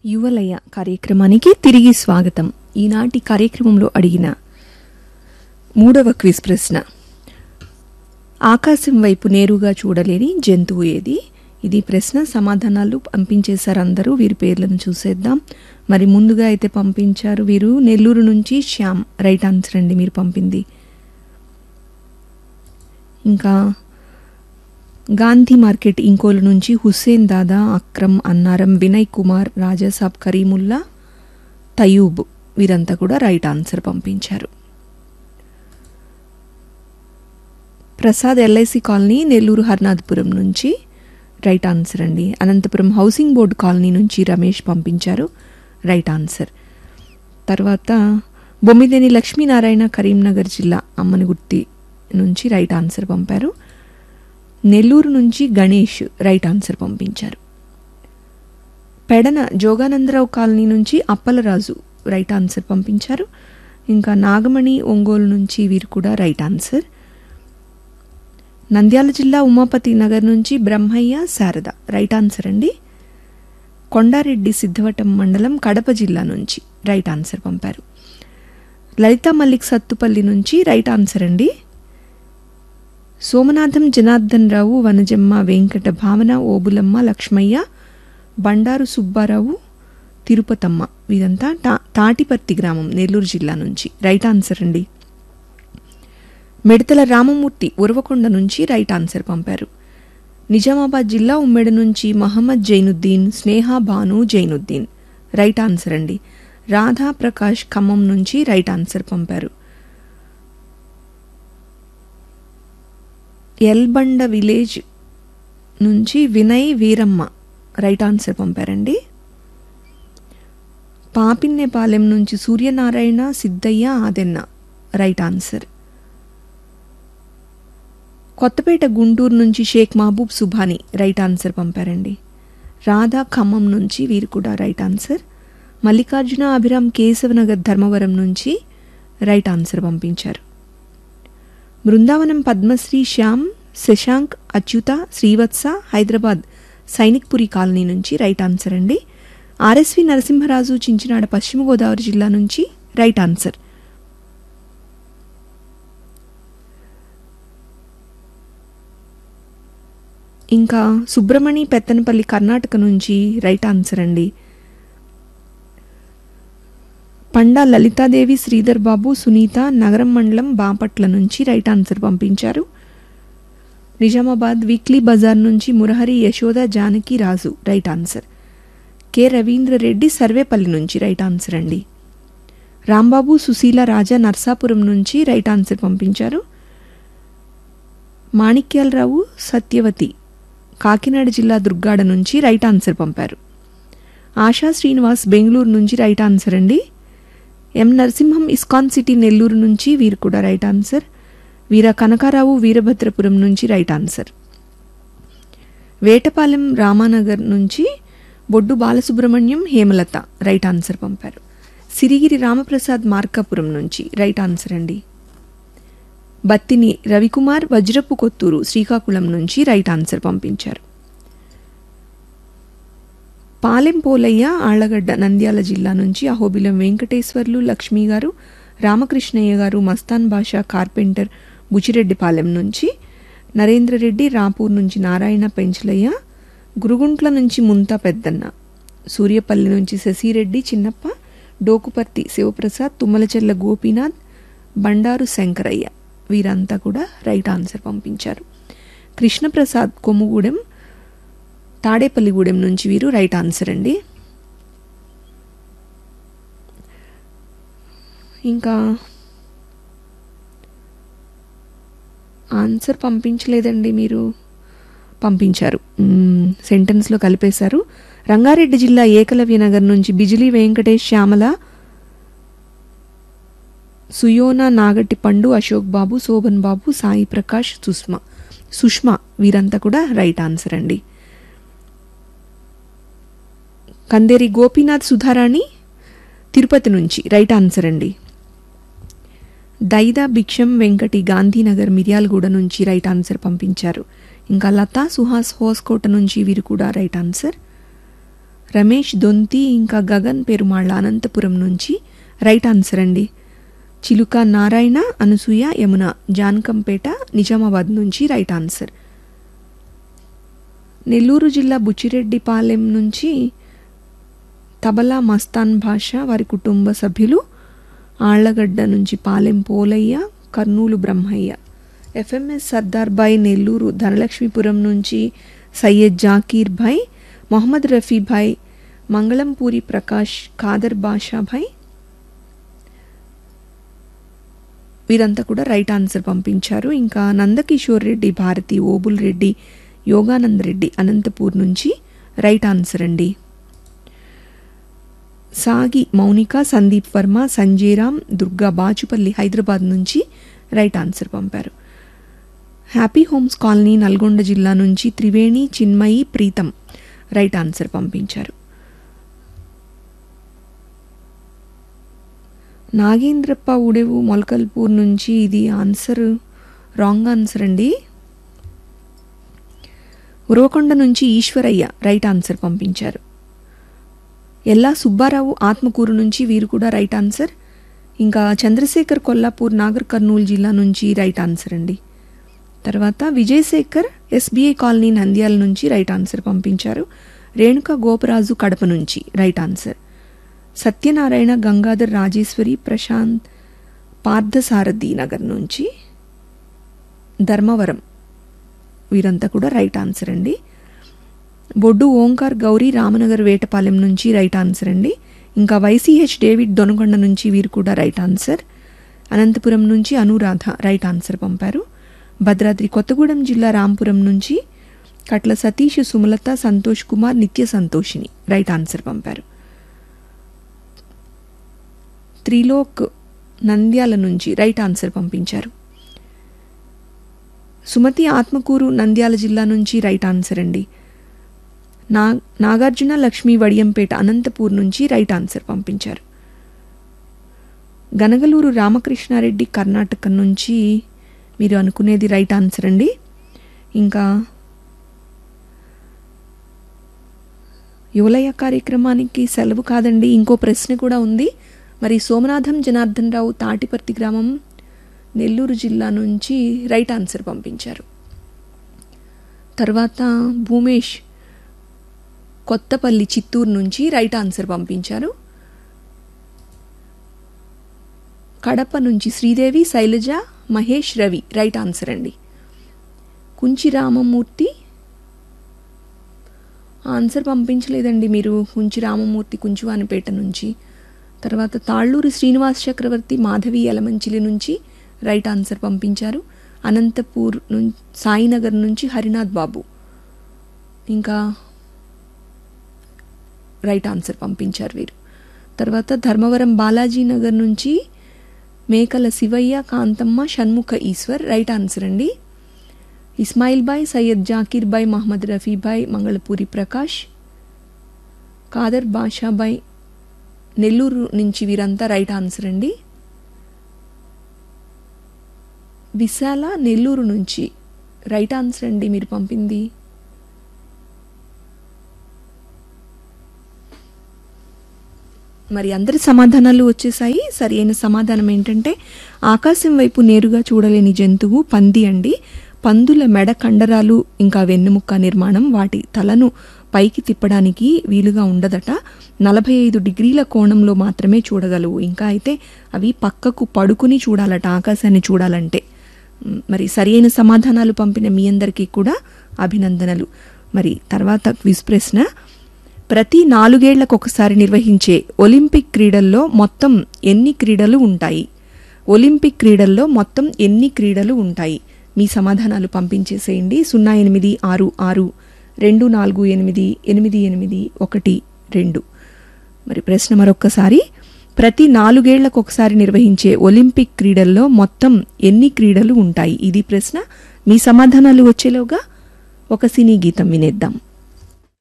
యువలయ కార్యక్రమానికి తిరిగి స్వాగతం ఈనాటి కార్యక్రమంలో అడిగిన మూడవ క్విజ్ ప్రశ్న ఆకాశం వైపు నేరుగా చూడలేని జంతువు ఏది ఇది ప్రశ్న సమాధానాలు పంపించేశారు అందరూ వీరి పేర్లను చూసేద్దాం మరి ముందుగా అయితే పంపించారు వీరు నెల్లూరు నుంచి శ్యామ్ రైట్ ఆన్సర్ అండి మీరు పంపింది ఇంకా గాంధీ మార్కెట్ ఇంకోలు నుంచి హుస్సేన్ దాదా అక్రమ్ అన్నారం వినయ్ కుమార్ రాజాసాబ్ కరీముల్లా తయూబ్ వీరంతా కూడా రైట్ ఆన్సర్ పంపించారు ప్రసాద్ ఎల్ఐసి కాలనీ నెల్లూరు హర్నాథపురం నుంచి రైట్ ఆన్సర్ అండి అనంతపురం హౌసింగ్ బోర్డు కాలనీ నుంచి రమేష్ పంపించారు రైట్ ఆన్సర్ తర్వాత బొమ్మిదేని లక్ష్మీనారాయణ కరీంనగర్ జిల్లా అమ్మనిగుర్తి నుంచి రైట్ ఆన్సర్ పంపారు నెల్లూరు నుంచి గణేష్ రైట్ ఆన్సర్ పంపించారు పెడన జోగానందరావు కాలనీ నుంచి అప్పలరాజు రైట్ ఆన్సర్ పంపించారు ఇంకా నాగమణి ఒంగోలు నుంచి వీరు కూడా రైట్ ఆన్సర్ నంద్యాల జిల్లా ఉమాపతి నగర్ నుంచి బ్రహ్మయ్య శారద రైట్ ఆన్సర్ అండి కొండారెడ్డి సిద్ధవటం మండలం కడప జిల్లా నుంచి రైట్ ఆన్సర్ పంపారు లలిత మల్లిక్ సత్తుపల్లి నుంచి రైట్ ఆన్సర్ అండి సోమనాథం జనార్దన్ రావు వనజమ్మ వెంకట భావన ఓబులమ్మ లక్ష్మయ్య బండారు సుబ్బారావు తిరుపతమ్మ వీరంతా టా తాటిపర్తి గ్రామం నెల్లూరు జిల్లా నుంచి రైట్ ఆన్సర్ అండి మిడతల రామమూర్తి ఉరవకొండ నుంచి రైట్ ఆన్సర్ పంపారు నిజామాబాద్ జిల్లా ఉమ్మెడ నుంచి మహమ్మద్ జైనుద్దీన్ స్నేహ భాను జైనుద్దీన్ రైట్ ఆన్సర్ అండి రాధా ప్రకాష్ ఖమ్మం నుంచి రైట్ ఆన్సర్ పంపారు ఎల్బండ విలేజ్ నుంచి వినయ్ వీరమ్మ రైట్ ఆన్సర్ పంపారండి పాపిన్నెపాలెం నుంచి సూర్యనారాయణ సిద్ధయ్య ఆదెన్న రైట్ ఆన్సర్ కొత్తపేట గుంటూరు నుంచి షేక్ మహబూబ్ సుభాని రైట్ ఆన్సర్ పంపారండి రాధా ఖమ్మం నుంచి వీరు కూడా రైట్ ఆన్సర్ మల్లికార్జున అభిరామ్ కేశవనగర్ ధర్మవరం నుంచి రైట్ ఆన్సర్ పంపించారు బృందావనం పద్మశ్రీ శ్యామ్ శశాంక్ అచ్యుత శ్రీవత్స హైదరాబాద్ సైనిక్పురి కాలనీ నుంచి రైట్ ఆన్సర్ అండి ఆర్ఎస్వి నరసింహరాజు చించినాడ పశ్చిమ గోదావరి జిల్లా నుంచి రైట్ ఆన్సర్ ఇంకా సుబ్రమణి పెత్తనపల్లి కర్ణాటక నుంచి రైట్ ఆన్సర్ అండి పండా లలితాదేవి శ్రీధర్ బాబు సునీత నగరం మండలం బాపట్ల నుంచి రైట్ ఆన్సర్ పంపించారు నిజామాబాద్ వీక్లీ బజార్ నుంచి Murahari Yashoda Janaki Raju right answer K Ravindra Reddy Sarvepalli నుంచి రైట్ ఆన్సర్ అండి రాంబాబు సుశీల రాజా నర్సాపురం నుంచి రైట్ ఆన్సర్ పంపించారు మాణిక్యాలరావు సత్యవతి కాకినాడ జిల్లా దుర్గాడ నుంచి రైట్ ఆన్సర్ పంపారు ఆశా శ్రీనివాస్ బెంగళూరు నుంచి రైట్ ఆన్సర్ అండి M Narasimham ISKCON city Nellore నుంచి వీరు కూడా రైట్ ఆన్సర్ వీర కనకారావు వీరభద్రపురం నుంచి రైట్ ఆన్సర్ వేటపాలెం రామానగర్ నుంచి బొడ్డు బాలసుబ్రహ్మణ్యం హేమలత రైట్ ఆన్సర్ పంపారు సిరిగిరి రామప్రసాద్ మార్కాపురం నుంచి రైట్ ఆన్సర్ అండి బత్తిని రవికుమార్ వజ్రపు కొత్తూరు శ్రీకాకుళం నుంచి రైట్ ఆన్సర్ పంపించారు పాలెం పోలయ్య ఆళ్లగడ్డ నంద్యాల జిల్లా నుంచి అహోబిలం వెంకటేశ్వర్లు లక్ష్మి గారు రామకృష్ణయ్య గారు మస్తాన్ బాషా కార్పెంటర్ బుచిరెడ్డిపాలెం నుంచి నరేంద్రరెడ్డి రాపూర్ నుంచి నారాయణ పెంచలయ్య గురుగుంట్ల నుంచి ముంతా పెద్దన్న సూర్యపల్లి నుంచి శశిరెడ్డి చిన్నప్ప డోకుపర్తి శివప్రసాద్ తుమ్మలచెల్ల గోపీనాథ్ బండారు శంకరయ్య వీరంతా కూడా రైట్ ఆన్సర్ పంపించారు కృష్ణప్రసాద్ కొమ్ముగూడెం తాడేపల్లిగూడెం నుంచి వీరు రైట్ ఆన్సర్ అండి ఇంకా ఆన్సర్ పంపించలేదండి మీరు పంపించారు మ్మ్, సెంటెన్స్లో కలిపేశారు రంగారెడ్డి జిల్లా ఏకలవ్య నగర్ నుంచి బిజిలీ వెంకటేష్ శ్యామల సుయోనా నాగటి పండు అశోక్ బాబు శోభన్ బాబు సాయి ప్రకాష్ సుష్మా సుష్మా వీరంతా కూడా రైట్ ఆన్సర్ అండి కందేరి గోపీనాథ్ సుధారాణి తిరుపతి నుంచి రైట్ ఆన్సర్ అండి దైదా భిక్షం వెంకటి గాంధీనగర్ మిర్యాలగూడ నుంచి రైట్ ఆన్సర్ పంపించారు ఇంకా లతా సుహాస్ హోస్కోట నుంచి వీరు కూడా రైట్ ఆన్సర్ రమేష్ దొంతి ఇంకా గగన్ పెరుమాళ్ళ అనంతపురం నుంచి రైట్ ఆన్సర్ అండి చిలుక నారాయణ అనసూయ యమున జానకంపేట నిజామాబాద్ నుంచి రైట్ ఆన్సర్ నెల్లూరు జిల్లా బుచ్చిరెడ్డిపాలెం నుంచి తబలా మస్తాన్ భాష వారి కుటుంబ సభ్యులు ఆళ్లగడ్డ నుంచి పాలెం పోలయ్య కర్నూలు బ్రహ్మయ్య ఎఫ్ఎంఎస్ సర్దార్ భాయ్ నెల్లూరు ధనలక్ష్మీపురం నుంచి సయ్యద్ జాకీర్ భాయ్ మొహమ్మద్ రఫీ భాయ్ మంగళంపూరి ప్రకాష్ ఖాదర్ బాషా భాయ్ వీరంతా కూడా రైట్ ఆన్సర్ పంపించారు ఇంకా నందకిషోర్ రెడ్డి భారతి ఓబుల్ రెడ్డి యోగానంద్ రెడ్డి అనంతపూర్ నుంచి రైట్ ఆన్సర్ అండి సాగి మౌనిక సందీప్ వర్మ సంజయరామ్ దుర్గా బాచుపల్లి హైదరాబాద్ నుంచి రైట్ ఆన్సర్ పంపారు హ్యాపీ హోమ్స్ కాలనీ నల్గొండ జిల్లా నుంచి త్రివేణి చిన్మయి ప్రీతం రైట్ ఆన్సర్ పంపించారు నాగేంద్రప్ప ఉడెవు మొలకల్పూర్ నుంచి ఇది ఆన్సర్ రాంగ్ ఆన్సర్ అండి ఉరవకొండ నుంచి ఈశ్వరయ్య రైట్ ఆన్సర్ పంపించారు ఎల్లా సుబ్బారావు ఆత్మకూరు నుంచి వీరు కూడా రైట్ ఆన్సర్ ఇంకా చంద్రశేఖర్ కొల్లాపూర్ నాగర్ కర్నూలు జిల్లా నుంచి రైట్ ఆన్సర్ అండి తర్వాత విజయశేఖర్ ఎస్బీఐ కాలనీ నంద్యాల నుంచి రైట్ ఆన్సర్ పంపించారు రేణుక గోపరాజు కడప నుంచి రైట్ ఆన్సర్ సత్యనారాయణ గంగాధర్ రాజేశ్వరి ప్రశాంత్ పార్థసారథి నగర్ నుంచి ధర్మవరం వీరంతా కూడా రైట్ ఆన్సర్ అండి బొడ్డు ఓంకార్ గౌరీ రామనగర్ వేటపాలెం నుంచి రైట్ ఆన్సర్ అండి ఇంకా వైసీహెచ్ డేవిడ్ దొనకొండ నుంచి వీరు కూడా రైట్ ఆన్సర్ అనంతపురం నుంచి అనురాధ రైట్ ఆన్సర్ పంపారు భద్రాద్రి కొత్తగూడెం జిల్లా రాంపురం నుంచి కట్ల సతీష్ సుమలత సంతోష్ కుమార్ నిత్య సంతోషిని రైట్ ఆన్సర్ పంపారు త్రిలోక్ నంద్యాల నుంచి రైట్ ఆన్సర్ పంపించారు సుమతి ఆత్మకూరు నంద్యాల జిల్లా నుంచి రైట్ ఆన్సర్ అండి నా నాగార్జున లక్ష్మీ వడియంపేట అనంతపూర్ నుంచి రైట్ ఆన్సర్ పంపించారు గనగలూరు రామకృష్ణారెడ్డి కర్ణాటక నుంచి మీరు అనుకునేది రైట్ ఆన్సర్ అండి ఇంకా యువలయ కార్యక్రమానికి సెలవు కాదండి ఇంకో ప్రశ్న కూడా ఉంది మరి సోమనాథం జనార్దన్ రావు తాటిపర్తి గ్రామం నెల్లూరు జిల్లా నుంచి రైట్ ఆన్సర్ పంపించారు తర్వాత భూమేష్ కొత్తపల్లి చిత్తూరు నుంచి రైట్ ఆన్సర్ పంపించారు కడప నుంచి శ్రీదేవి శైలజ మహేష్ రవి రైట్ ఆన్సర్ అండి కుంచి రామమూర్తి ఆన్సర్ పంపించలేదండి మీరు కుంచి రామమూర్తి కుంచువానిపేట నుంచి తర్వాత తాళ్ళూరు శ్రీనివాస్ చక్రవర్తి మాధవి యలమంచిలి నుంచి రైట్ ఆన్సర్ పంపించారు అనంతపూర్ నుంచి సాయినగర్ నుంచి హరినాథ్ బాబు ఇంకా రైట్ ఆన్సర్ పంపించారు వీరు తర్వాత ధర్మవరం బాలాజీ నగర్ నుంచి మేకల శివయ్య కాంతమ్మ షణ్ముఖ ఈశ్వర్ రైట్ ఆన్సర్ అండి ఇస్మాయిల్ బాయ్ సయ్యద్ జాకీర్ బాయ్ మహమ్మద్ రఫీ బాయ్ మంగళపూరి ప్రకాష్ కాదర్ బాషాబాయ్ నెల్లూరు నుంచి వీరంతా రైట్ ఆన్సర్ అండి విశాల నెల్లూరు నుంచి రైట్ ఆన్సర్ అండి మీరు పంపింది మరి అందరి సమాధానాలు వచ్చేసాయి సరి అయిన సమాధానం ఏంటంటే ఆకాశం వైపు నేరుగా చూడలేని జంతువు పంది అండి పందుల మెడ కండరాలు ఇంకా వెన్నెముక్క నిర్మాణం వాటి తలను పైకి తిప్పడానికి వీలుగా ఉండదట నలభై ఐదు డిగ్రీల కోణంలో మాత్రమే చూడగలవు ఇంకా అయితే అవి పక్కకు పడుకుని చూడాలట ఆకాశాన్ని చూడాలంటే మ్, మరి సరి అయిన సమాధానాలు పంపిన మీ అందరికీ కూడా అభినందనలు మరి తర్వాత క్విజ్ ప్రశ్న ప్రతి నాలుగేళ్లకు ఒకసారి నిర్వహించే ఒలింపిక్ క్రీడల్లో మొత్తం ఎన్ని క్రీడలు ఉంటాయి ఒలింపిక్ క్రీడల్లో మొత్తం ఎన్ని క్రీడలు ఉంటాయి మీ సమాధానాలు పంపించేసేయండి సున్నా ఎనిమిది ఆరు ఆరు రెండు నాలుగు ఎనిమిది ఎనిమిది ఎనిమిది ఒకటి రెండు మరి ప్రశ్న మరొక్కసారి ప్రతి నాలుగేళ్లకు ఒకసారి నిర్వహించే ఒలింపిక్ క్రీడల్లో మొత్తం ఎన్ని క్రీడలు ఉంటాయి ఇది ప్రశ్న మీ సమాధానాలు వచ్చేలోగా ఒక సినీ గీతం వినేద్దాం